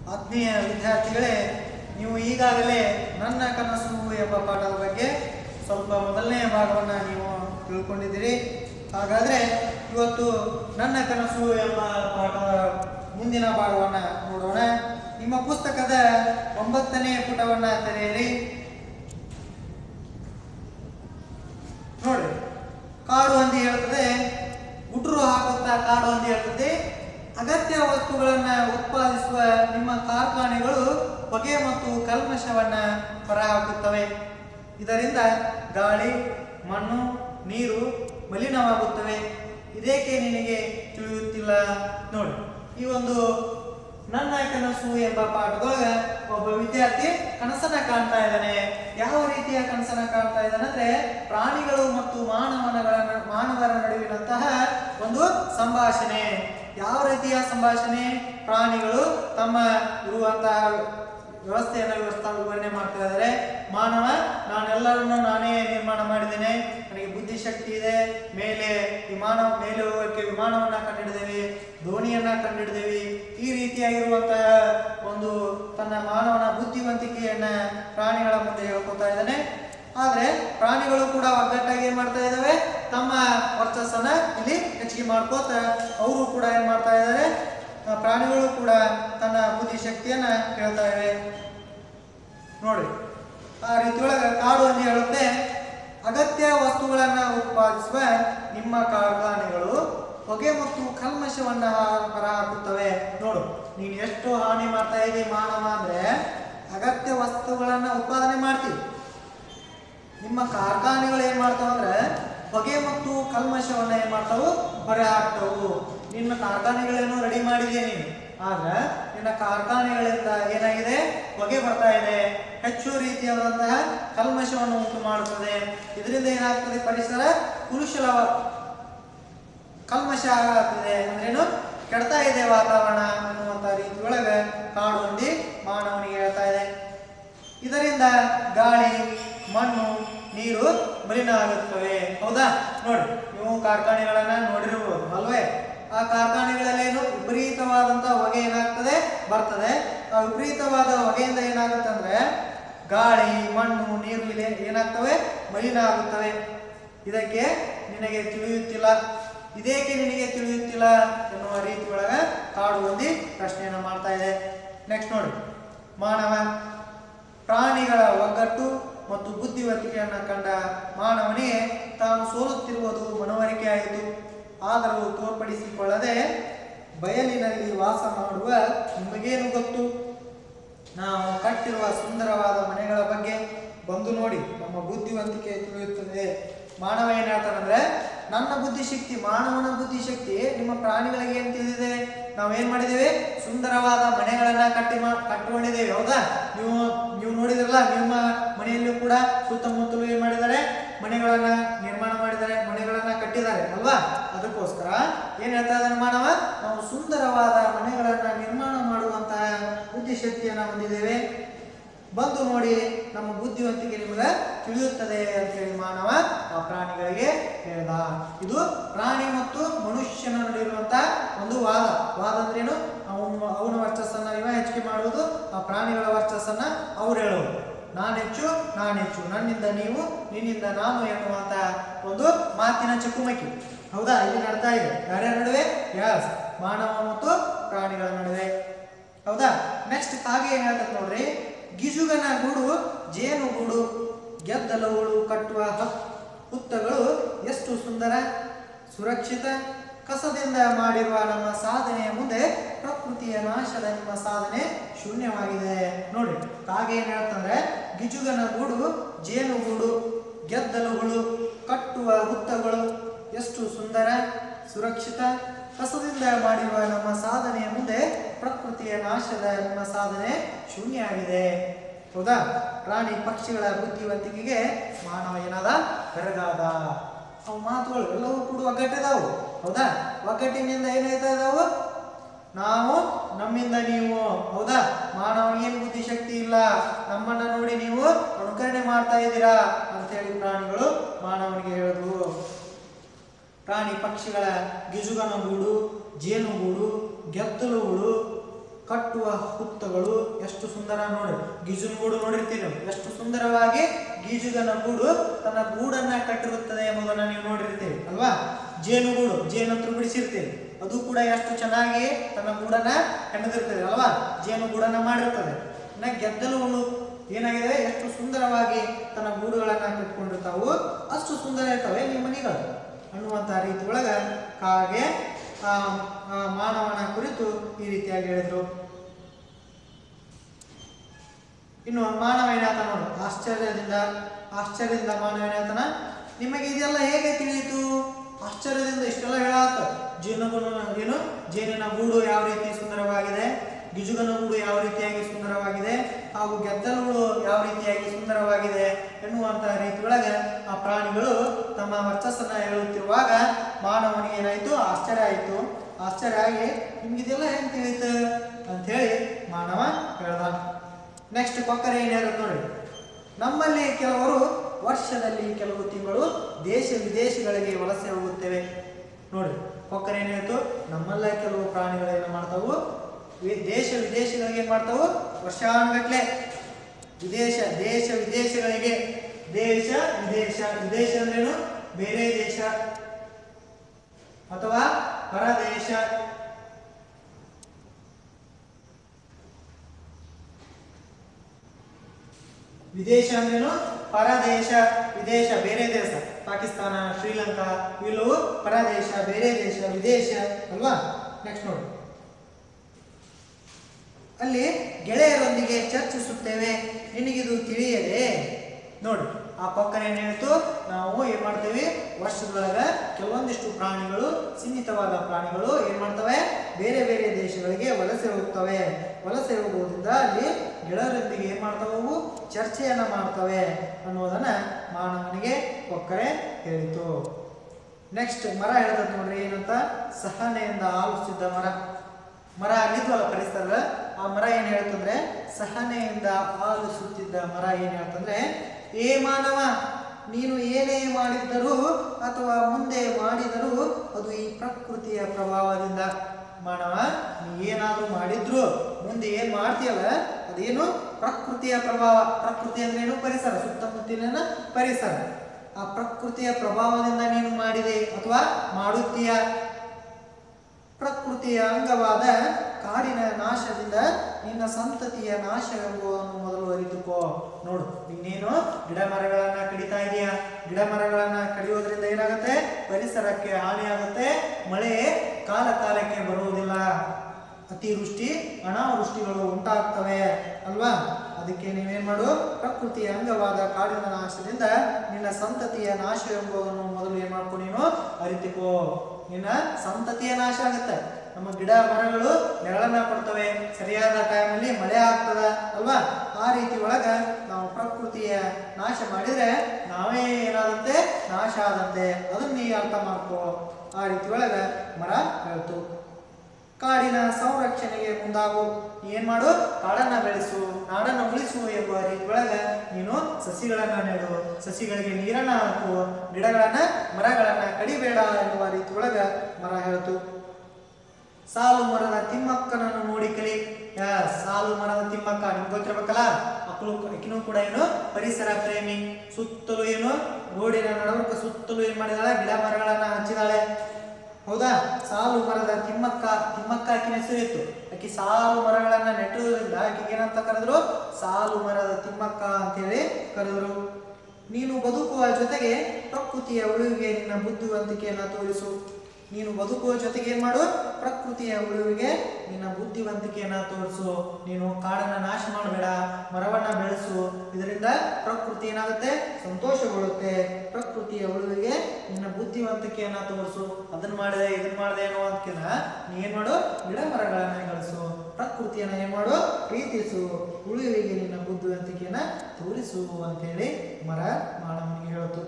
ಆತ್ಮೀಯ ವಿದ್ಯಾರ್ಥಿಗಳೇ ನೀವು ಈಗಾಗಲೇ ನನ್ನ ಕನಸು ಎಂಬ ಪಾಠದ ಬಗ್ಗೆ ಸ್ವಲ್ಪ ಮೊದಲನೇ ಭಾಗವನ್ನು ನೀವು ತಿಳ್ಕೊಂಡಿದ್ದೀರಿ ಹಾಗಾದರೆ ಇವತ್ತು ನನ್ನ ಕನಸು ಎಂಬ ಪಾಠದ ಮುಂದಿನ ಭಾಗವನ್ನು ನೋಡೋಣ ನಿಮ್ಮ ಪುಸ್ತಕದ ಒಂಬತ್ತನೇ ಪುಟವನ್ನು ತೆರೆಯಿರಿ ನೋಡಿ ಕಾಡು ಹಂದಿ ಹೇಳ್ತದೆ ಗುಟ್ರು ಹಾಕುತ್ತಾ ಕಾಡು ಹಂದಿ ಹೇಳ್ತದೆ ಅಗತ್ಯ ವಸ್ತುಗಳನ್ನು ಉತ್ಪಾದಿಸುವ ನಿಮ್ಮ ಕಾರ್ಖಾನೆಗಳು ಹೊಗೆ ಮತ್ತು ಕಲ್ಮಶವನ್ನ ಹೊರಹಾಕುತ್ತವೆ ಇದರಿಂದ ಗಾಳಿ ಮಣ್ಣು ನೀರು ಮಲಿನವಾಗುತ್ತವೆ ಇದೇಕೆ ನಿನಗೆ ತಿಳಿಯುತ್ತಿಲ್ಲ ನೋಡಿ ಈ ಒಂದು ನನ್ನ ಕನಸು ಎಂಬ ಪಾಠದೊಳಗ ಒಬ್ಬ ವಿದ್ಯಾರ್ಥಿ ಕನಸನ್ನ ಕಾಣ್ತಾ ಇದ್ದಾನೆ ಯಾವ ರೀತಿಯ ಕನಸನ್ನ ಕಾಣ್ತಾ ಇದ್ದಾನೆ ಅಂದ್ರೆ ಪ್ರಾಣಿಗಳು ಮತ್ತು ಮಾನವನಗಳ ಮಾನವರ ನಡುವಿನಂತಹ ಒಂದು ಸಂಭಾಷಣೆ ಯಾವ ರೀತಿಯ ಸಂಭಾಷಣೆ ಪ್ರಾಣಿಗಳು ತಮ್ಮ ಇರುವಂತಹ ವ್ಯವಸ್ಥೆಯನ್ನು ವ್ಯವಸ್ಥೆ ವಿವರಣೆ ಮಾಡ್ತಾ ಇದ್ದಾರೆ ಮಾನವ ನಾನೆಲ್ಲರನ್ನು ನಾನೇ ನಿರ್ಮಾಣ ಮಾಡಿದ್ದೇನೆ ನನಗೆ ಬುದ್ಧಿಶಕ್ತಿ ಇದೆ ಮೇಲೆ ವಿಮಾನ ಮೇಲೆ ಹೋಗೋಕ್ಕೆ ವಿಮಾನವನ್ನ ಕಂಡುಹಿಡಿದೇವೆ ದೋಣಿಯನ್ನ ಕಂಡುಹಿಡಿದೇವೆ ಈ ರೀತಿಯಾಗಿರುವಂತಹ ಒಂದು ತನ್ನ ಮಾನವನ ಬುದ್ಧಿವಂತಿಕೆಯನ್ನ ಪ್ರಾಣಿಗಳ ಮುಂದೆ ಹೇಳ್ಕೊತಾ ಇದ್ದಾನೆ ಆದ್ರೆ ಪ್ರಾಣಿಗಳು ಕೂಡ ಒಗ್ಗಟ್ಟಾಗಿ ಏನ್ ಮಾಡ್ತಾ ಇದ್ದಾವೆ ತಮ್ಮ ವರ್ಚಸ್ಸನ್ನ ಇಲ್ಲಿ ಹೆಚ್ಚಿಗೆ ಮಾಡ್ಕೋತ ಅವರು ಕೂಡ ಏನ್ ಮಾಡ್ತಾ ಇದ್ದಾರೆ ಆ ಪ್ರಾಣಿಗಳು ಕೂಡ ತನ್ನ ಬುದ್ಧಿಶಕ್ತಿಯನ್ನ ಹೇಳ್ತಾ ಇವೆ ನೋಡಿ ಆ ರೀತಿಯೊಳಗ ಕಾಡು ಅಂತ ಹೇಳುತ್ತೆ ಅಗತ್ಯ ವಸ್ತುಗಳನ್ನ ಉತ್ಪಾದಿಸುವ ನಿಮ್ಮ ಕಾರ್ಖಾನೆಗಳು ಹೊಗೆ ಮತ್ತು ಕಲ್ಮಶವನ್ನ ಹೊರಹಾಕುತ್ತವೆ ನೋಡು ನೀನು ಎಷ್ಟು ಹಾನಿ ಮಾಡ್ತಾ ಇದ್ದೀ ಮಾನವ ಅಂದ್ರೆ ಅಗತ್ಯ ವಸ್ತುಗಳನ್ನ ಉತ್ಪಾದನೆ ಮಾಡ್ತೀವಿ ನಿಮ್ಮ ಕಾರ್ಖಾನೆಗಳು ಏನ್ ಮಾಡ್ತಾವ ಅಂದ್ರೆ ಹೊಗೆ ಮತ್ತು ಕಲ್ಮಶವನ್ನ ಏನ್ ಮಾಡ್ತಾವು ಹೊರ ಹಾಕ್ತಾವು ನಿನ್ನ ಕಾರ್ಖಾನೆಗಳೇನೋ ರೆಡಿ ಮಾಡಿದೆ ನೀನು ಆದ್ರೆ ನಿನ್ನ ಕಾರ್ಖಾನೆಗಳಿಂದ ಏನಾಗಿದೆ ಹೊಗೆ ಬರ್ತಾ ಇದೆ ಹೆಚ್ಚು ರೀತಿಯಾದಂತಹ ಕಲ್ಮಶವನ್ನು ಉಂಟು ಮಾಡುತ್ತದೆ ಇದರಿಂದ ಏನಾಗ್ತದೆ ಪರಿಸರ ಕುರುಶಲ ಕಲ್ಮಶ ಆಗ್ತದೆ ಅಂದ್ರೇನು ಕೆಡ್ತಾ ಇದೆ ವಾತಾವರಣ ಅನ್ನುವಂಥ ರೀತಿಯೊಳಗೆ ಕಾಡು ಹೊಂದಿ ಮಾನವನಿಗೆ ಹೇಳ್ತಾ ಇದೆ ಇದರಿಂದ ಗಾಳಿ ಮಣ್ಣು ನೀರು ಮಲಿನ ಆಗುತ್ತವೆ ಹೌದಾ ನೋಡಿ ನೀವು ಕಾರ್ಖಾನೆಗಳನ್ನ ನೋಡಿರಬಹುದು ಅಲ್ವೇ ಆ ಕಾರ್ಖಾನೆಗಳಲ್ಲೇನು ವಿಪರೀತವಾದಂತಹ ಹೊಗೆ ಏನಾಗ್ತದೆ ಬರ್ತದೆ ಆ ವಿಪರೀತವಾದ ಹೊಗೆಯಿಂದ ಏನಾಗುತ್ತೆ ಅಂದ್ರೆ ಗಾಳಿ ಮಣ್ಣು ನೀರು ಇಲ್ಲಿ ಏನಾಗ್ತವೆ ಮಲಿನ ಆಗುತ್ತವೆ ಇದಕ್ಕೆ ನಿನಗೆ ತಿಳಿಯುತ್ತಿಲ್ಲ ಇದೇಕೆ ನಿನಗೆ ತಿಳಿಯುತ್ತಿಲ್ಲ ಎನ್ನುವ ರೀತಿ ಒಳಗ ಕಾಡು ಹೊಂದಿ ಪ್ರಶ್ನೆಯನ್ನು ಮಾಡ್ತಾ ಇದೆ ನೆಕ್ಸ್ಟ್ ನೋಡಿ ಮಾನವ ಪ್ರಾಣಿಗಳ ಒಗ್ಗಟ್ಟು ಮತ್ತು ಬುದ್ಧಿವಂತಿಕೆಯನ್ನು ಕಂಡ ಮಾನವನಿಗೆ ತಾನು ಸೋಲುತ್ತಿರುವುದು ಮನವರಿಕೆ ಆಯಿತು ಆದರೂ ತೋರ್ಪಡಿಸಿಕೊಳ್ಳದೆ ಬಯಲಿನಲ್ಲಿ ವಾಸ ಮಾಡುವ ನಿಮಗೇನು ಗೊತ್ತು ನಾವು ಕಟ್ಟಿರುವ ಸುಂದರವಾದ ಮನೆಗಳ ಬಗ್ಗೆ ಬಂದು ನೋಡಿ ನಮ್ಮ ಬುದ್ಧಿವಂತಿಕೆ ತಿಳಿಯುತ್ತದೆ ಮಾನವ ಏನ್ ಹೇಳ್ತಾನಂದ್ರೆ ನನ್ನ ಬುದ್ಧಿಶಕ್ತಿ ಮಾನವನ ಬುದ್ಧಿಶಕ್ತಿ ನಿಮ್ಮ ಪ್ರಾಣಿಗಳಿಗೆ ಏನ್ ತಿಳಿದಿದೆ ನಾವೇನ್ ಮಾಡಿದ್ದೇವೆ ಸುಂದರವಾದ ಮನೆಗಳನ್ನ ಕಟ್ಟಿ ಮಾ ಕಟ್ಟಿಕೊಂಡಿದ್ದೇವೆ ಹೌದಾ ನೀವು ನೀವು ನೋಡಿದ್ರಲ್ಲ ನಿಮ್ಮ ಮನೆಯಲ್ಲೂ ಕೂಡ ಸುತ್ತಮುತ್ತಲು ಏನ್ ಮಾಡಿದ್ದಾರೆ ಮನೆಗಳನ್ನ ನಿರ್ಮಾಣ ಮಾಡಿದ್ದಾರೆ ಮನೆಗಳನ್ನ ಕಟ್ಟಿದ್ದಾರೆ ಅಲ್ವಾ ಅದಕ್ಕೋಸ್ಕರ ಏನ್ ಹೇಳ್ತಾ ಇದ್ದಾನೆ ಮಾನವ ನಾವು ಸುಂದರವಾದ ಮನೆಗಳನ್ನ ನಿರ್ಮಾಣ ಮಾಡುವಂತಹ ಬುದ್ಧಿಶಕ್ತಿಯನ್ನ ಹೊಂದಿದ್ದೇವೆ ಬಂದು ನೋಡಿ ನಮ್ಮ ಬುದ್ಧಿವಂತಿಕೆ ನಿಮಗೆ ತಿಳಿಯುತ್ತದೆ ಅಂತ ಹೇಳಿ ಮಾನವ ಆ ಪ್ರಾಣಿಗಳಿಗೆ ಹೇಳ್ದ ಇದು ಪ್ರಾಣಿ ಮತ್ತು ಮನುಷ್ಯನ ನಡುವಿರುವಂತ ಒಂದು ವಾದ ವಾದ ಅಂದ್ರೇನು ಅವನು ಅವನ ವರ್ಚಸ್ಸನ್ನ ಇವ ಹೆಚ್ಚಿಗೆ ಮಾಡುವುದು ಆ ಪ್ರಾಣಿಗಳ ವರ್ಚಸ್ಸನ್ನ ಅವ್ರು ಹೇಳೋದು ನಾನು ಹೆಚ್ಚು ನಾನು ಹೆಚ್ಚು ನನ್ನಿಂದ ನೀವು ನಿನ್ನಿಂದ ನಾನು ಎನ್ನುವಂತ ಒಂದು ಮಾತಿನ ಚಕುಮಕಿ ಹೌದಾ ಇಲ್ಲಿ ನಡ್ತಾ ಇದೆ ಯಾರ್ಯಾರ ನಡುವೆ ಯಸ್ ಮಾನವ ಮತ್ತು ಪ್ರಾಣಿಗಳ ನಡುವೆ ಹೌದಾ ನೆಕ್ಸ್ಟ್ ಕಾಗೆ ಏನ್ ಹೇಳ್ತದೆ ನೋಡ್ರಿ ಗಿಜುಗನ ಗೂಡು ಜೇನು ಗೂಡು ಗೆದ್ದಲುಗಳು ಕಟ್ಟುವ ಹಕ್ ಹುತ್ತಗಳು ಎಷ್ಟು ಸುಂದರ ಸುರಕ್ಷಿತ ಕಸದಿಂದ ಮಾಡಿರುವ ನಮ್ಮ ಸಾಧನೆಯ ಮುಂದೆ ಪ್ರಕೃತಿಯ ನಾಶದ ನಿಮ್ಮ ಸಾಧನೆ ಶೂನ್ಯವಾಗಿದೆ ನೋಡಿ ಕಾಗೆ ಏನ್ ಹೇಳ್ತಂದ್ರೆ ಗಿಜುಗನ ಗೂಡು ಜೇನುಗೂಡು ಗೆದ್ದಲುಗಳು ಕಟ್ಟುವ ಹುತ್ತಗಳು ಎಷ್ಟು ಸುಂದರ ಸುರಕ್ಷಿತ ಕಸದಿಂದ ಮಾಡಿರುವ ನಮ್ಮ ಸಾಧನೆಯ ಮುಂದೆ ಪ್ರಕೃತಿಯ ನಾಶದ ನಿಮ್ಮ ಸಾಧನೆ ಶೂನ್ಯ ಆಗಿದೆ ಹೌದಾ ಪ್ರಾಣಿ ಪಕ್ಷಿಗಳ ಬುದ್ಧಿವಂತಿಕೆಗೆ ಮಾನವ ಏನಾದ ಬೆರಗಾದ ಅವು ಮಾತುಗಳು ಎಲ್ಲವೂ ಕೂಡ ಒಗ್ಗಟ್ಟಿದಾವು ಹೌದಾ ಒಗ್ಗಟ್ಟಿನಿಂದ ಏನಾಯ್ತಾ ಇದಾವು ನಾವು ನಮ್ಮಿಂದ ನೀವು ಹೌದಾ ಮಾನವನಿಗೆ ಏನು ಬುದ್ಧಿಶಕ್ತಿ ಇಲ್ಲ ನಮ್ಮನ್ನ ನೋಡಿ ನೀವು ಅನುಕರಣೆ ಮಾಡ್ತಾ ಇದ್ದೀರಾ ಅಂತ ಹೇಳಿ ಪ್ರಾಣಿಗಳು ಮಾನವನಿಗೆ ಹೇಳಿದ್ವು ಪ್ರಾಣಿ ಪಕ್ಷಿಗಳ ಗಿಜುಗನ ಗೂಡು ಜೇನುಗೂಡು ಗೆದ್ದಲುಗಳು ಕಟ್ಟುವ ಹುತ್ತಗಳು ಎಷ್ಟು ಸುಂದರ ನೋಡಿ ಗೀಜುನ ಗೂಡು ನೋಡಿರ್ತೀರಿ ನೀವು. ಎಷ್ಟು ಸುಂದರವಾಗಿ ಗೀಜುಗನ ಗೂಡು ತನ್ನ ಗೂಡನ್ನ ಕಟ್ಟಿರುತ್ತದೆ ಎಂಬುದನ್ನ ನೀವು ನೋಡಿರ್ತೀರಿ ಅಲ್ವಾ ಜೇನುಗೂಡು ಜೇನಂತರೂ ಬಿಡಿಸಿರ್ತೀರಿ ಅದು ಕೂಡ ಎಷ್ಟು ಚೆನ್ನಾಗಿ ತನ್ನ ಗೂಡನ್ನ ಹೆಣೆದಿರ್ತದೆ ಅಲ್ವಾ ಜೇನು ಗೂಡನ್ನ ಮಾಡಿರ್ತದೆ ಇನ್ನ ಗೆದ್ದಲುಗಳು ಏನಾಗಿದೆ ಎಷ್ಟು ಸುಂದರವಾಗಿ ತನ್ನ ಗೂಡುಗಳನ್ನ ಕಟ್ಕೊಂಡಿರ್ತಾವು ಅಷ್ಟು ಸುಂದರ ಇರ್ತವೆ ನಿಮ್ಮ ಮನೆಗಳು ಅನ್ನುವಂಥ ರೀತಿ ಒಳಗ ಕಾಗೆ ಆ, ಆ ಮಾನವನ ಕುರಿತು ಈ ರೀತಿಯಾಗಿ ಹೇಳಿದ್ರು ಇನ್ನು ಮಾನವ ಏನಾತ ನೋಡು ಆಶ್ಚರ್ಯದಿಂದ ಆಶ್ಚರ್ಯದಿಂದ ಮಾನವ ಏನಾತನ ನಿಮಗೆ ಇದೆಲ್ಲ ಹೇಗೆ ತಿಳಿಯಿತು ಆಶ್ಚರ್ಯದಿಂದ ಇಷ್ಟೆಲ್ಲ ಹೇಳಾತ ಜೇನುಗೂಡು ಏನು ಜೇನಿನ ಗೂಡು ಯಾವ ರೀತಿ ಸುಂದರವಾಗಿದೆ ಗಿಜುಗನ ಗೂಡು ಯಾವ ರೀತಿಯಾಗಿ ಸುಂದರವಾಗಿದೆ ಹಾಗೂ ಗೆದ್ದಲುಗಳು ಯಾವ ರೀತಿಯಾಗಿ ಸುಂದರವಾಗಿದೆ ಎನ್ನುವಂತಹ ರೀತಿ ಒಳಗೆ ಆ ಪ್ರಾಣಿಗಳು ತಮ್ಮ ವರ್ಚಸ್ಸನ್ನ ಹೇಳುತ್ತಿರುವಾಗ ಮಾನವನಿಗೆ ಏನಾಯ್ತು ಆಶ್ಚರ್ಯ ಆಯಿತು ಆಶ್ಚರ್ಯ ಆಗಿ ನಿಮ್ಗಿದೆಲ್ಲ ಹೆಂಗ್ ತಿಳಿತು ಅಂಥೇಳಿ ಮಾನವ ಹೇಳ್ದ ನೆಕ್ಸ್ಟ್ ಕೊಕ್ಕರೆ ಏನ್ ಹೇಳುತ್ತೆ ನೋಡಿ ನಮ್ಮಲ್ಲಿ ಕೆಲವರು ವರ್ಷದಲ್ಲಿ ಕೆಲವು ತಿಂಗಳು ದೇಶ ವಿದೇಶಗಳಿಗೆ ವಲಸೆ ಹೋಗುತ್ತೇವೆ ನೋಡಿ ಕೊಕ್ಕರೆ ಏನ್ ಹೇಳ್ತು ನಮ್ಮಲ್ಲ ಕೆಲವು ಪ್ರಾಣಿಗಳು ಏನು ಮಾಡ್ತಾವು ವಿ- ದೇಶ ವಿದೇಶಗಳಿಗೆ ಏನ್ ಮಾಡ್ತಾವು ವರ್ಷಾನುಗಟ್ಲೆ ವಿದೇಶ ದೇಶ ವಿದೇಶಗಳಿಗೆ ದೇಶ ವಿದೇಶ ವಿದೇಶ ಅಂದ್ರೇನು ಬೇರೆ ದೇಶ ಅಥವಾ ಪರದೇಶ ವಿದೇಶ ಅಂದ್ರೇನು ಪರದೇಶ ವಿದೇಶ ಬೇರೆ ದೇಶ ಪಾಕಿಸ್ತಾನ ಶ್ರೀಲಂಕಾ ಇವೆಲ್ಲವೂ ಪರದೇಶ ಬೇರೆ ದೇಶ ವಿದೇಶ ಅಲ್ವಾ ನೆಕ್ಸ್ಟ್ ನೋಡಿ ಅಲ್ಲಿ ಗೆಳೆಯರೊಂದಿಗೆ ಚರ್ಚಿಸುತ್ತೇವೆ ನಿನಗಿದು ತಿಳಿಯದೆ ನೋಡಿ ಆ ಪಕ್ಕನ ಏನ್ ಹೇಳ್ತು ನಾವು ಏನ್ ಮಾಡ್ತೇವೆ ವರ್ಷದೊಳಗ ಕೆಲವೊಂದಿಷ್ಟು ಪ್ರಾಣಿಗಳು ಸೀಮಿತವಾದ ಪ್ರಾಣಿಗಳು ಏನ್ ಮಾಡ್ತವೆ ಬೇರೆ ಬೇರೆ ದೇಶಗಳಿಗೆ ವಲಸೆ ಹೋಗ್ತವೆ ವಲಸೆ ಹೋಗುವುದರಿಂದ ಅಲ್ಲಿ ಗೆಳೆಯರೊಂದಿಗೆ ಏನ್ ಮಾಡ್ತಾವು ಚರ್ಚೆಯನ್ನ ಮಾಡ್ತವೆ ಅನ್ನೋದನ್ನ ಮಾನವನಿಗೆ ಕೊಕ್ಕರೆ ಹೇಳಿತು ನೆಕ್ಸ್ಟ್ ಮರ ಹೇಳ್ತದೆ ನೋಡ್ರಿ ಏನಂತ ಸಹನೆಯಿಂದ ಆಲಿಸಿದ್ದ ಮರ ಮರ ಅಲ್ಲಿದ್ವಲ್ಲ ಪರಿಸರ ಆ ಮರ ಏನ್ ಹೇಳ್ತಂದ್ರೆ ಸಹನೆಯಿಂದ ಆಲಿಸುತ್ತಿದ್ದ ಮರ ಏನ್ ಹೇಳ್ತಂದ್ರೆ ಏ ಮಾನವ ನೀನು ಏನೇ ಮಾಡಿದ್ದರೂ ಅಥವಾ ಮುಂದೆ ಮಾಡಿದರೂ ಅದು ಈ ಪ್ರಕೃತಿಯ ಪ್ರಭಾವದಿಂದ ಮಾನವ ನೀ ಏನಾದ್ರೂ ಮಾಡಿದ್ರು ಮುಂದೆ ಏನ್ ಮಾಡ್ತೀಯಲ್ಲ ಅದೇನು ಪ್ರಕೃತಿಯ ಪ್ರಭಾವ ಪ್ರಕೃತಿ ಅಂದ್ರೆ ಏನು ಪರಿಸರ ಸುತ್ತಮುತ್ತಲಿನ ಪರಿಸರ ಆ ಪ್ರಕೃತಿಯ ಪ್ರಭಾವದಿಂದ ನೀನು ಮಾಡಿದೆ ಅಥವಾ ಮಾಡುತ್ತೀಯ ಪ್ರಕೃತಿಯ ಅಂಗವಾದ ಕಾಡಿನ ನಾಶದಿಂದ ನಿನ್ನ ಸಂತತಿಯ ನಾಶವೆಂಬುದನ್ನು ಮೊದಲು ಅರಿತುಕೋ ನೋಡು ಇನ್ನೇನು ಗಿಡ ಮರಗಳನ್ನ ಕಡಿತಾ ಇದೆಯಾ ಗಿಡ ಮರಗಳನ್ನ ಕಡಿಯೋದ್ರಿಂದ ಏನಾಗುತ್ತೆ ಪರಿಸರಕ್ಕೆ ಹಾನಿಯಾಗುತ್ತೆ ಮಳೆ ಕಾಲ ಕಾಲಕ್ಕೆ ಬರುವುದಿಲ್ಲ ಅತಿವೃಷ್ಟಿ ಅನಾವೃಷ್ಟಿಗಳು ಉಂಟಾಗ್ತವೆ ಅಲ್ವಾ ಅದಕ್ಕೆ ನೀವೇನ್ ಮಾಡು ಪ್ರಕೃತಿಯ ಅಂಗವಾದ ಕಾಡಿನ ನಾಶದಿಂದ ನಿನ್ನ ಸಂತತಿಯ ನಾಶ ಎಂಬುದನ್ನು ಮೊದಲು ಏನ್ ಮಾಡ್ಕೊ ನೀನು ಅರಿತುಕೋ ನಿನ್ನ ಸಂತತಿಯ ನಾಶ ಆಗುತ್ತೆ ನಮ್ಮ ಗಿಡ ಮರಗಳು ನೆರಳನ್ನ ಕೊಡ್ತವೆ ಸರಿಯಾದ ಟೈಮಲ್ಲಿ ಮಳೆ ಆಗ್ತದ ಅಲ್ವಾ ಆ ರೀತಿ ಒಳಗ ನಾವು ಪ್ರಕೃತಿಯ ನಾಶ ಮಾಡಿದ್ರೆ ನಾವೇ ಏನಾದಂತೆ ನಾಶ ಆದಂತೆ ಅದನ್ನ ನೀ ಅರ್ಥ ಮಾಡ್ಕೋ ಆ ರೀತಿ ಒಳಗ ಮರ ಹೇಳ್ತು ಕಾಡಿನ ಸಂರಕ್ಷಣೆಗೆ ಮುಂದಾಗು ಏನ್ ಮಾಡು ಕಾಡನ್ನ ಬೆಳೆಸು ನಾಡನ್ನ ಉಳಿಸು ಎಂಬ ರೀತಿ ಒಳಗ ನೀನು ಸಸಿಗಳನ್ನ ನೆಡು ಸಸಿಗಳಿಗೆ ನೀರನ್ನ ಹಾಕು ಗಿಡಗಳನ್ನ ಮರಗಳನ್ನ ಕಡಿಬೇಡ ಎನ್ನುವ ರೀತಿ ಒಳಗ ಮರ ಹೇಳ್ತು ಸಾಲು ಮರದ ತಿಮ್ಮಕ್ಕನನ್ನು ನೋಡಿ ಕಲಿ ಯಾ, ಸಾಲು ಮರದ ತಿಮ್ಮಕ್ಕ ನಿಮ್ಗೆ ಗೊತ್ತಿರ್ಬೇಕಲ್ಲ ಮಕ್ಕಳು ಆಕಿನೂ ಕೂಡ ಏನು ಪರಿಸರ ಪ್ರೇಮಿ ಸುತ್ತಲೂ ಏನು ರೋಡಿನ ನಡವರ್ಕ ಸುತ್ತಲೂ ಏನ್ ಮಾಡಿದಾಳೆ ಗಿಡ ಮರಗಳನ್ನ ಹಚ್ಚಿದಾಳೆ ಹೌದಾ ಸಾಲು ಮರದ ತಿಮ್ಮಕ್ಕ ತಿಮ್ಮಕ್ಕ ಆಕಿನ ಹೆಸರು ಇತ್ತು ಆಕಿ ಸಾಲು ಮರಗಳನ್ನ ನೆಟ್ಟುವುದರಿಂದ ಆಕಿಗೆ ಏನಂತ ಕರೆದ್ರು ಸಾಲು ಮರದ ತಿಮ್ಮಕ್ಕ ಅಂತೇಳಿ ಕರೆದ್ರು ನೀನು ಬದುಕುವ ಜೊತೆಗೆ ಪ್ರಕೃತಿಯ ಉಳಿವಿಗೆ ನಿನ್ನ ಬುದ್ಧಿವಂತಿಕೆಯನ್ನ ತೋರಿಸು ನೀನು ಬದುಕುವ ಜೊತೆಗೆ ಏನ್ ಮಾಡು ಪ್ರಕೃತಿಯ ಉಳಿವಿಗೆ ನಿನ್ನ ಬುದ್ಧಿವಂತಿಕೆಯನ್ನ ತೋರಿಸು ನೀನು ಕಾಡನ್ನ ನಾಶ ಮಾಡಬೇಡ ಮರವನ್ನ ಬೆಳೆಸು ಇದರಿಂದ ಪ್ರಕೃತಿ ಏನಾಗುತ್ತೆ ಸಂತೋಷಗೊಳ್ಳುತ್ತೆ ಪ್ರಕೃತಿಯ ಉಳಿವಿಗೆ ನಿನ್ನ ಬುದ್ಧಿವಂತಿಕೆಯನ್ನ ತೋರಿಸು ಅದನ್ನ ಮಾಡಿದೆ ಇದನ್ನ ಮಾಡಿದೆ ಅನ್ನೋ ಅದಕ್ಕಿಂತ ನೀ ಏನ್ ಮಾಡು ಗಿಡ ಮರಗಳನ್ನ ಬೆಳೆಸು ಪ್ರಕೃತಿಯನ್ನ ಏನ್ ಮಾಡು ಪ್ರೀತಿಸು ಉಳಿವಿಗೆ ನಿನ್ನ ಬುದ್ಧಿವಂತಿಕೆಯನ್ನ ತೋರಿಸು ಅಂತೇಳಿ ಮರ ಮಾನವನಿಗೆ ಹೇಳ್ತು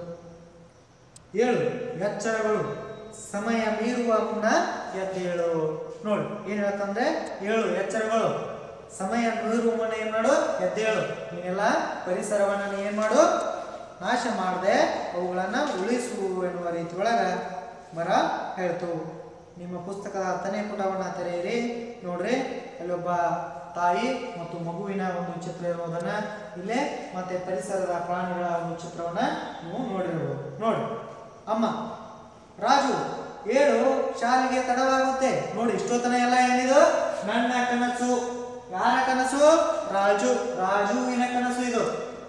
ಏಳು ಎಚ್ಚರಗಳು ಸಮಯ ಮೀರುವ ಮುನ್ನ ಎದ್ದೇಳು ನೋಡು ಏನ್ ಹೇಳ್ತಂದ್ರೆ ಏಳು ಎಚ್ಚರಗಳು ಸಮಯ ಮೀರುವ ಮುನ್ನ ಏನ್ ಮಾಡು ಎದ್ದೇಳು ನೀನೆಲ್ಲ ಪರಿಸರವನ್ನ ನೀ ಏನ್ ಮಾಡು ನಾಶ ಮಾಡದೆ ಅವುಗಳನ್ನ ಉಳಿಸು ಎನ್ನುವ ರೀತಿ ಒಳಗ ಮರ ಹೇಳ್ತು ನಿಮ್ಮ ಪುಸ್ತಕದ ಹತ್ತನೇ ಪುಟವನ್ನ ತೆರೆಯಿರಿ ನೋಡ್ರಿ ಅಲ್ಲೊಬ್ಬ ತಾಯಿ ಮತ್ತು ಮಗುವಿನ ಒಂದು ಚಿತ್ರ ಇರುವುದನ್ನ ಇಲ್ಲೇ ಮತ್ತೆ ಪರಿಸರದ ಪ್ರಾಣಿಗಳ ಒಂದು ಚಿತ್ರವನ್ನ ನೀವು ನೋಡಿರ್ಬೋದು ನೋಡಿ ಅಮ್ಮ ರಾಜು ಏಳು ಶಾಲೆಗೆ ತಡವಾಗುತ್ತೆ ನೋಡಿ ಇಷ್ಟೊತ್ತನ ಎಲ್ಲ ಏನಿದು ನನ್ನ ಕನಸು ಯಾರ ಕನಸು ರಾಜು ರಾಜುವಿನ ಕನಸು ಇದು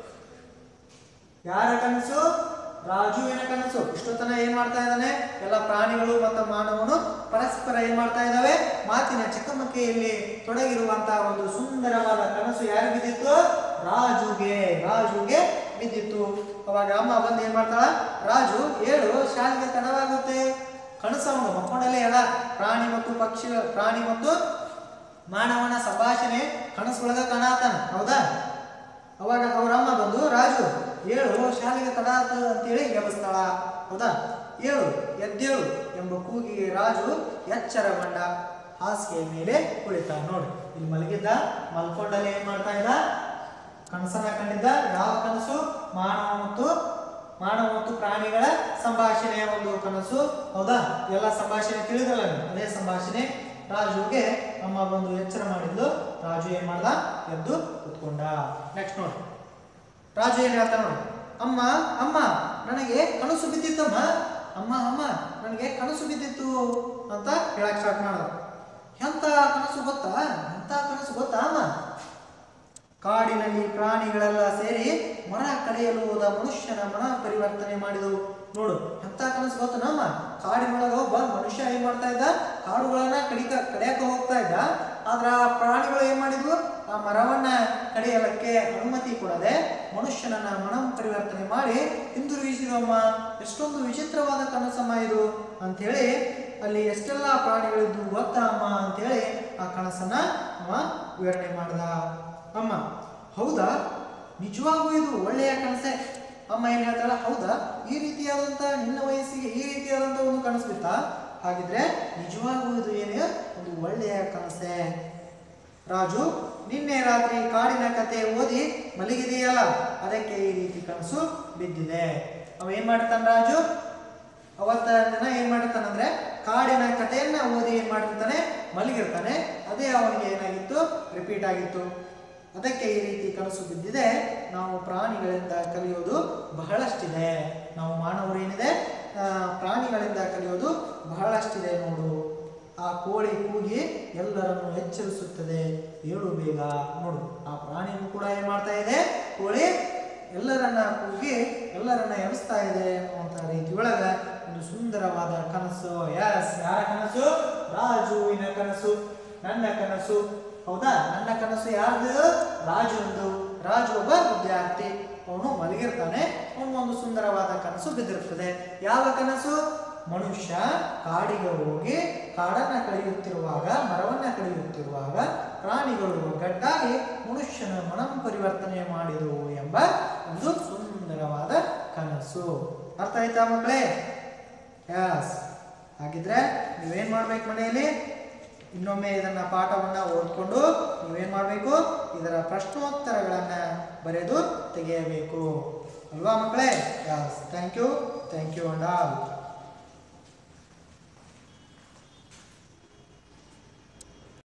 ಯಾರ ಕನಸು ರಾಜುವಿನ ಕನಸು ಇಷ್ಟೊತ್ತನ ಏನ್ ಮಾಡ್ತಾ ಇದ್ದಾನೆ ಎಲ್ಲ ಪ್ರಾಣಿಗಳು ಮತ್ತು ಮಾನವನು ಪರಸ್ಪರ ಏನ್ ಮಾಡ್ತಾ ಇದ್ದಾವೆ ಮಾತಿನ ಚಕಮಕಿಯಲ್ಲಿ ತೊಡಗಿರುವಂತಹ ಒಂದು ಸುಂದರವಾದ ಕನಸು ಯಾರು ಬಿದ್ದಿತ್ತು ರಾಜುಗೆ ರಾಜುಗೆ ಬಿದ್ದಿತ್ತು ಅವಾಗ ಅಮ್ಮ ಬಂದು ಏನ್ ಮಾಡ್ತಾಳ ರಾಜು ಏಳು ಶಾಲೆಗೆ ತಡವಾಗುತ್ತೆ ಕನಸವನು ಮಕ್ಕೊಂಡಲ್ಲೇ ಎಲ್ಲ ಪ್ರಾಣಿ ಮತ್ತು ಪಕ್ಷಿ ಪ್ರಾಣಿ ಮತ್ತು ಮಾನವನ ಸಂಭಾಷಣೆ ಕನಸೊಳಗ ಕಾಣತಾನ ಹೌದಾ ಅವಾಗ ಅವ್ರ ಅಮ್ಮ ಬಂದು ರಾಜು ಏಳು ಶಾಲೆಗೆ ತಡ ಆತು ಅಂತೇಳಿ ಎಬ್ಬಿಸ್ತಾಳ ಹೌದಾ ಏಳು ಎದ್ದೇಳು ಎಂಬ ಕೂಗಿಗೆ ರಾಜು ಎಚ್ಚರಗೊಂಡ ಹಾಸಿಗೆಯ ಮೇಲೆ ಕುಳಿತ ನೋಡಿ ಇಲ್ಲಿ ಮಲಗಿದ್ದ ಮಲ್ಕೊಂಡಲ್ಲಿ ಏನ್ ಮಾಡ್ತಾ ಇದ್ದ ಕನಸನ್ನ ಕಂಡಿದ್ದ ಯಾವ ಕನಸು ಮಾನವ ಮತ್ತು ಮಾನವ ಮತ್ತು ಪ್ರಾಣಿಗಳ ಸಂಭಾಷಣೆಯ ಒಂದು ಕನಸು ಹೌದಾ ಎಲ್ಲ ಸಂಭಾಷಣೆ ತಿಳಿದಲ್ಲ ನೀವು? ಅದೇ ಸಂಭಾಷಣೆ ರಾಜುಗೆ ಅಮ್ಮ ಬಂದು ಎಚ್ಚರ ಮಾಡಿದ್ಲು ರಾಜು ಏನ್ ಮಾಡ್ದ ಎದ್ದು ಕುತ್ಕೊಂಡ ನೆಕ್ಸ್ಟ್ ನೋಡಿ ರಾಜು ಏನ್ ಹೇಳ್ತಾ ನೋಡಿ ಅಮ್ಮ ಅಮ್ಮ ನನಗೆ ಕನಸು ಬಿದ್ದಿತ್ತಮ್ಮ ಅಮ್ಮ ಅಮ್ಮ ನನಗೆ ಕನಸು ಬಿದ್ದಿತ್ತು ಅಂತ ಹೇಳಕ್ ಸ್ಟಾರ್ಟ್ ಮಾಡ್ದ ಎಂತ ಕನಸು ಗೊತ್ತಾ ಎಂತ ಕನಸು ಗೊತ್ತಾ ಅಮ್ಮ ಕಾಡಿನಲ್ಲಿ ಪ್ರಾಣಿಗಳೆಲ್ಲ ಸೇರಿ ಮರ ಕಡಿಯಲು ಹೋದ ಮನುಷ್ಯನ ಮನ ಪರಿವರ್ತನೆ ಮಾಡಿದವು ನೋಡು ಎಂತ ಕನಸು ಗೊತ್ತ ನಮ್ಮ ಕಾಡಿನೊಳಗ ಒಬ್ಬ ಮನುಷ್ಯ ಏನ್ ಮಾಡ್ತಾ ಇದ್ದ ಕಾಡುಗಳನ್ನ ಕಡಿಕ ಕಡಿಯಕ ಹೋಗ್ತಾ ಇದ್ದ ಆದ್ರ ಆ ಪ್ರಾಣಿಗಳು ಏನ್ ಮಾಡಿದ್ವು ಆ ಮರವನ್ನ ಕಡಿಯಲಕ್ಕೆ ಅನುಮತಿ ಕೊಡದೆ ಮನುಷ್ಯನನ್ನ ಮನ ಪರಿವರ್ತನೆ ಮಾಡಿ ಹಿಂದಿರುಗಿಸಿದವಮ್ಮ ಎಷ್ಟೊಂದು ವಿಚಿತ್ರವಾದ ಕನಸಮ್ಮ ಇದು ಅಂಥೇಳಿ ಅಲ್ಲಿ ಎಷ್ಟೆಲ್ಲ ಪ್ರಾಣಿಗಳಿದ್ದು ಗೊತ್ತಾ ಅಮ್ಮ ಅಂತೇಳಿ ಆ ಕನಸನ್ನ ಅವ ವಿವರಣೆ ಮಾಡ್ದ ಅಮ್ಮ ಹೌದಾ ನಿಜವಾಗೂ ಇದು ಒಳ್ಳೆಯ ಕನಸೆ ಅಮ್ಮ ಏನ್ ಹೇಳ್ತಾಳ ಹೌದಾ ಈ ರೀತಿಯಾದಂತ ನಿನ್ನ ವಯಸ್ಸಿಗೆ ಈ ರೀತಿಯಾದಂತ ಒಂದು ಕನಸು ಬಿತ್ತಾ ಹಾಗಿದ್ರೆ ನಿಜವಾಗೂ ಇದು ಏನೇ ಒಂದು ಒಳ್ಳೆಯ ಕನಸೆ ರಾಜು ನಿನ್ನೆ ರಾತ್ರಿ ಕಾಡಿನ ಕತೆ ಓದಿ ಮಲಗಿದೆಯಲ್ಲ ಅದಕ್ಕೆ ಈ ರೀತಿ ಕನಸು ಬಿದ್ದಿದೆ ಅವ ಏನ್ ಮಾಡ್ತಾನ ರಾಜು ಅವತ್ತ ದಿನ ಏನ್ ಮಾಡಿರ್ತಾನಂದ್ರೆ ಕಾಡಿನ ಕಥೆಯನ್ನ ಓದಿ ಏನ್ ಮಾಡಿರ್ತಾನೆ ಮಲಗಿರ್ತಾನೆ ಅದೇ ಅವನಿಗೆ ಏನಾಗಿತ್ತು ರಿಪೀಟ್ ಆಗಿತ್ತು ಅದಕ್ಕೆ ಈ ರೀತಿ ಕನಸು ಬಿದ್ದಿದೆ ನಾವು ಪ್ರಾಣಿಗಳಿಂದ ಕಲಿಯೋದು ಬಹಳಷ್ಟಿದೆ ನಾವು ಮಾನವರು ಏನಿದೆ ಆ, ಪ್ರಾಣಿಗಳಿಂದ ಕಲಿಯೋದು ಬಹಳಷ್ಟಿದೆ ನೋಡು ಆ ಕೋಳಿ ಕೂಗಿ ಎಲ್ಲರನ್ನು ಎಚ್ಚರಿಸುತ್ತದೆ ಏಳು ಬೇಗ ನೋಡು ಆ ಪ್ರಾಣಿಯೂ ಕೂಡ ಏನ್ ಮಾಡ್ತಾ ಇದೆ ಕೋಳಿ ಎಲ್ಲರನ್ನ ಕೂಗಿ ಎಲ್ಲರನ್ನ ಎಬ್ಬಿಸ್ತಾ ಇದೆ ಅನ್ನುವಂಥ ರೀತಿ ಒಳಗ ಒಂದು ಸುಂದರವಾದ ಕನಸು ಎಸ್ ಯಾರ ಕನಸು ರಾಜುವಿನ ಕನಸು ನನ್ನ ಕನಸು ಹೌದಾ ನನ್ನ ಕನಸು ಯಾರ್ದು ರಾಜುಂದು ರಾಜು ಒಬ್ಬ ವಿದ್ಯಾರ್ಥಿ ಅವನು ಮಲಗಿರ್ತಾನೆ ಅವನು ಒಂದು ಸುಂದರವಾದ ಕನಸು ಬಿದ್ದಿರುತ್ತದೆ ಯಾವ ಕನಸು ಮನುಷ್ಯ ಕಾಡಿಗೆ ಹೋಗಿ ಕಾಡನ್ನ ಕಡಿಯುತ್ತಿರುವಾಗ ಮರವನ್ನ ಕಡಿಯುತ್ತಿರುವಾಗ ಪ್ರಾಣಿಗಳು ಒಗ್ಗಟ್ಟಾಗಿ ಮನುಷ್ಯನ ಮನ ಪರಿವರ್ತನೆ ಮಾಡಿದವು ಎಂಬ ಒಂದು ಸುಂದರವಾದ ಕನಸು ಅರ್ಥ ಆಯ್ತಾ ಮಕ್ಕಳೇ ಯಸ್ ಹಾಗಿದ್ರೆ ನೀವೇನ್ ಮಾಡ್ಬೇಕು ಮನೆಯಲ್ಲಿ ಇನ್ನೊಮ್ಮೆ ಇದನ್ನ ಪಾಠವನ್ನ ಓದ್ಕೊಂಡು ನೀವೇನ್ ಮಾಡಬೇಕು ಇದರ ಪ್ರಶ್ನೋತ್ತರಗಳನ್ನ ಬರೆದು ತೆಗೆಯಬೇಕು ಅಲ್ವಾ ಮಕ್ಕಳೇ yes thank you thank you and all